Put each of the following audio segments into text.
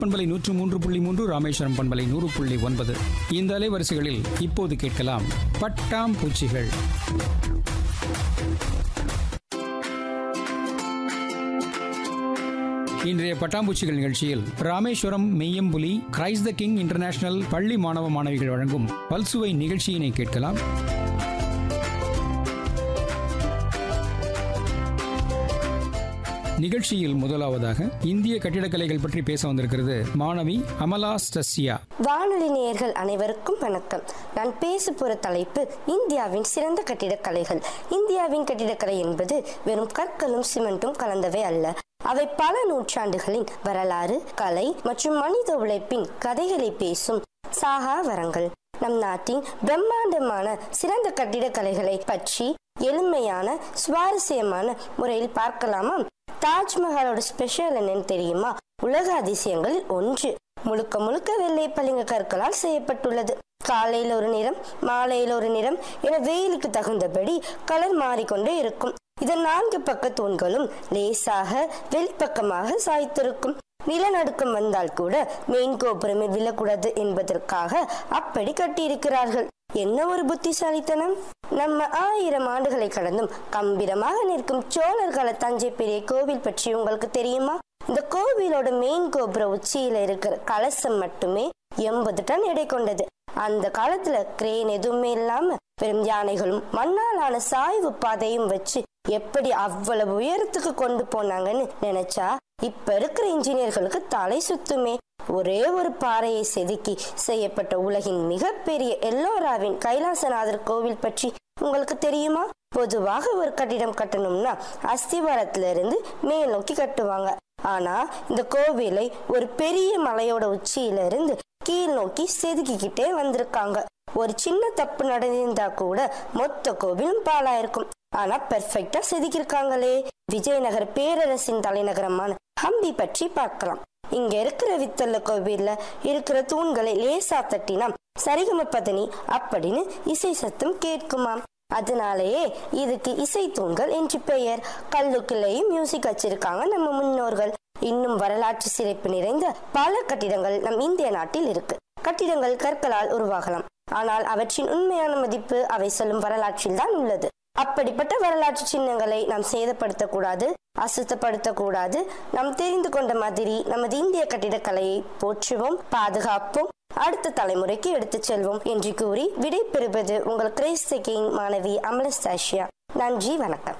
பண்பலை நூற்று மூன்று புள்ளி மூன்று ராமேஸ்வரம் பண்பலை நூறு புள்ளி ஒன்பது இந்த அலைவரிசைகளில் இப்போது கேட்கலாம் பட்டாம் பூச்சிகள் இன்றைய பட்டாம்பூச்சிகள் நிகழ்ச்சியில் Rameswaram Meiyambuli Christ the King international பள்ளி மாணவ மாணவிகள் வழங்கும் பல்சுவை நிகழ்ச்சியினை கேட்கலாம் நிகழ்ச்சியில் முதலாவதாக இந்திய கட்டிடக்கலைகள் பற்றி பேச வந்திருக்கிறது மாணவி அமலா ஸ்டஸ்யா வானொலி நேயர்கள் அனைவருக்கும் வணக்கம் நான் பேச போற தலைப்பு இந்தியாவின் சிறந்த கட்டிடக்கலைகள் இந்தியாவின் கட்டிடக்கலை என்பது வெறும் கற்களும் சிமெண்ட்டும் கலந்தவை அல்ல அவை பல நூற்றாண்டுகளின் வரலாறு கலை மற்றும் மனித உழைப்பின் கதைகளை பேசும் சாகா வரங்கள் நம் நாட்டின் பிரம்மாண்டமான சிறந்த கட்டிடக்கலைகளை பற்றி எளிமையான சுவாரஸ்யமான முறையில் பார்க்கலாமா தாஜ்மஹாலோட ஸ்பெஷல் என்னன்னு தெரியுமா உலக அதிசயங்களில் ஒன்று முழுக்க முழுக்க வெள்ளை பளிங்கு கற்களால் செய்யப்பட்டுள்ளது காலையில் ஒரு நிறம் மாலையில் ஒரு நிறம் என வெயிலுக்கு தகுந்தபடி கலர் மாறிக்கொண்டே இருக்கும் இதன் நான்கு பக்க தூண்களும் லேசாக வெளிப்பக்கமாக சாய்த்திருக்கும் நிலநடுக்கம் வந்தால் கூட மெயின் கோபுரமில் விழக்கூடாது என்பதற்காக அப்படி கட்டியிருக்கிறார்கள் என்ன ஒரு புத்திசாலித்தனம் நம்ம ஆயிரம் ஆண்டுகளை கடந்தும் கம்பீரமாக நிற்கும் சோழர் கால தஞ்சை பெரிய கோவில் பற்றி உங்களுக்கு தெரியுமா இந்த கோவிலோட மெயின் கோபுர உச்சியில இருக்கிற கலசம் மட்டுமே எண்பது டன் எடை கொண்டது அந்த காலத்துல கிரேன் எதுவுமே இல்லாம பெரும் யானைகளும் மண்ணாலான சாய்வு பாதையும் வச்சு எப்படி அவ்வளவு உயரத்துக்கு கொண்டு போனாங்கன்னு நினைச்சா இப்ப இருக்கிற இன்ஜினியர்களுக்கு தலை சுத்துமே ஒரே ஒரு பாறையை செதுக்கி செய்யப்பட்ட உலகின் மிகப்பெரிய எல்லோராவின் கைலாசநாதர் கோவில் பற்றி உங்களுக்கு தெரியுமா பொதுவாக ஒரு கட்டிடம் கட்டணும்னா அஸ்திவாரத்துல இருந்து மேல் நோக்கி கட்டுவாங்க ஆனா இந்த கோவிலை ஒரு பெரிய மலையோட உச்சியில இருந்து கீழ் நோக்கி செதுக்கிக்கிட்டே வந்திருக்காங்க ஒரு சின்ன தப்பு நடந்திருந்தா கூட மொத்த கோவிலும் பாழாயிருக்கும் ஆனா பெர்ஃபெக்டா செதுக்கியிருக்காங்களே விஜயநகர் பேரரசின் தலைநகரமான ஹம்பி பற்றி பார்க்கலாம் இங்க இருக்கிற வித்தல்ல கோவில்ல இருக்கிற தூண்களை லேசா தட்டினா சரிகம பதனி அப்படின்னு இசை சத்தம் கேட்குமாம் அதனாலேயே இதுக்கு இசை தூண்கள் என்று பெயர் கல்லுக்குள்ளேயும் மியூசிக் வச்சிருக்காங்க நம்ம முன்னோர்கள் இன்னும் வரலாற்று சிறப்பு நிறைந்த பல கட்டிடங்கள் நம் இந்திய நாட்டில் இருக்கு கட்டிடங்கள் கற்களால் உருவாகலாம் ஆனால் அவற்றின் உண்மையான மதிப்பு அவை சொல்லும் வரலாற்றில் தான் உள்ளது அப்படிப்பட்ட வரலாற்று சின்னங்களை நாம் சேதப்படுத்தக்கூடாது அசுத்தப்படுத்தக்கூடாது நாம் தெரிந்து கொண்ட மாதிரி நமது இந்திய கட்டிடக்கலையை போற்றுவோம் பாதுகாப்போம் அடுத்த தலைமுறைக்கு எடுத்துச் செல்வோம் என்று கூறி விடை பெறுவது உங்கள் கிரேஸ் கிங் மாணவி அமலஸ்தாஷியா நன்றி வணக்கம்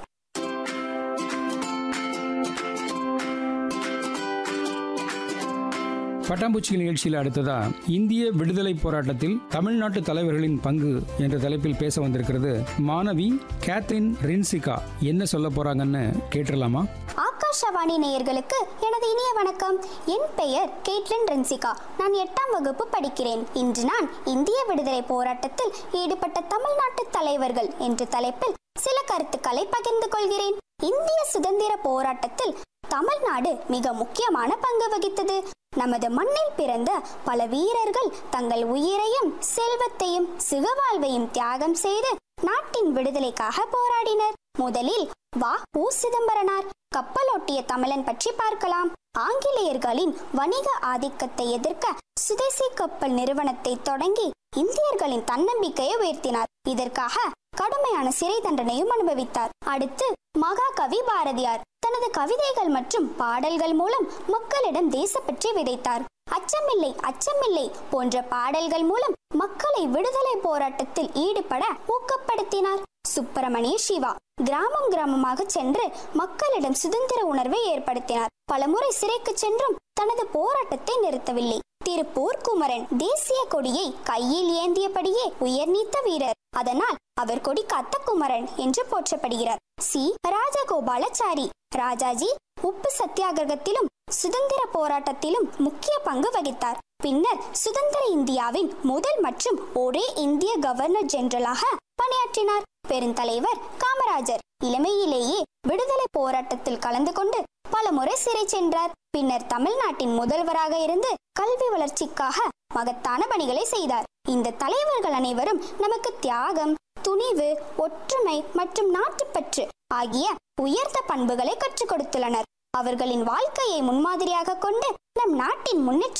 பட்டாம்பூச்சிகள் நிகழ்ச்சியில் அடுத்ததா இந்திய விடுதலை போராட்டத்தில் தமிழ்நாட்டு தலைவர்களின் பங்கு என்ற தலைப்பில் பேச வந்திருக்கிறது மாணவி கேத்ரின் ரின்சிகா என்ன சொல்ல போறாங்கன்னு கேட்டுடலாமா ஆகாஷவாணி நேயர்களுக்கு எனது இனிய வணக்கம் என் பெயர் கேட்லின் ரென்சிகா நான் எட்டாம் வகுப்பு படிக்கிறேன் இன்று நான் இந்திய விடுதலை போராட்டத்தில் ஈடுபட்ட தமிழ்நாட்டு தலைவர்கள் என்ற தலைப்பில் சில கருத்துக்களை பகிர்ந்து கொள்கிறேன் இந்திய சுதந்திர போராட்டத்தில் தமிழ்நாடு மிக முக்கியமான பங்கு வகித்தது நமது மண்ணில் பிறந்த பல வீரர்கள் தங்கள் உயிரையும் செல்வத்தையும் சுகவாழ்வையும் தியாகம் செய்து நாட்டின் விடுதலைக்காக போராடினர் முதலில் வா உ சிதம்பரனார் கப்பலோட்டிய தமிழன் பற்றி பார்க்கலாம் ஆங்கிலேயர்களின் வணிக ஆதிக்கத்தை எதிர்க்க சுதேசி கப்பல் நிறுவனத்தை தொடங்கி இந்தியர்களின் தன்னம்பிக்கையை உயர்த்தினார் இதற்காக கடுமையான சிறை தண்டனையும் அனுபவித்தார் அடுத்து மகாகவி பாரதியார் தனது கவிதைகள் மற்றும் பாடல்கள் மூலம் மக்களிடம் தேசப்பற்றி விதைத்தார் அச்சமில்லை அச்சமில்லை போன்ற பாடல்கள் மூலம் மக்களை விடுதலை போராட்டத்தில் ஈடுபட ஊக்கப்படுத்தினார் சுப்பிரமணிய சிவா கிராமம் கிராமமாக சென்று மக்களிடம் சுதந்திர உணர்வை ஏற்படுத்தினார் பலமுறை சிறைக்கு சென்றும் தனது போராட்டத்தை நிறுத்தவில்லை திருப்பூர் குமரன் தேசிய கொடியை கையில் ஏந்தியபடியே உயர் நீத்த வீரர் அதனால் அவர் கொடி காத்த குமரன் என்று போற்றப்படுகிறார் சி ராஜகோபாலாச்சாரி ராஜாஜி உப்பு சத்தியாகிரகத்திலும் சுதந்திர போராட்டத்திலும் முக்கிய பங்கு வகித்தார் பின்னர் சுதந்திர இந்தியாவின் முதல் மற்றும் ஒரே இந்திய கவர்னர் ஜெனரலாக பணியாற்றினார் பெருந்தலைவர் காமராஜர் இளமையிலேயே விடுதலை போராட்டத்தில் கலந்து கொண்டு பல முறை சிறை சென்றார் பின்னர் தமிழ்நாட்டின் முதல்வராக இருந்து கல்வி வளர்ச்சிக்காக மகத்தான பணிகளை செய்தார் இந்த தலைவர்கள் அனைவரும் நமக்கு தியாகம் துணிவு ஒற்றுமை மற்றும் நாட்டுப்பற்று ஆகிய உயர்ந்த பண்புகளை கற்றுக் கொடுத்துள்ளனர் அவர்களின் வாழ்க்கையை முன்மாதிரியாக கொண்டு நம் நாட்டின் முன்னேற்ற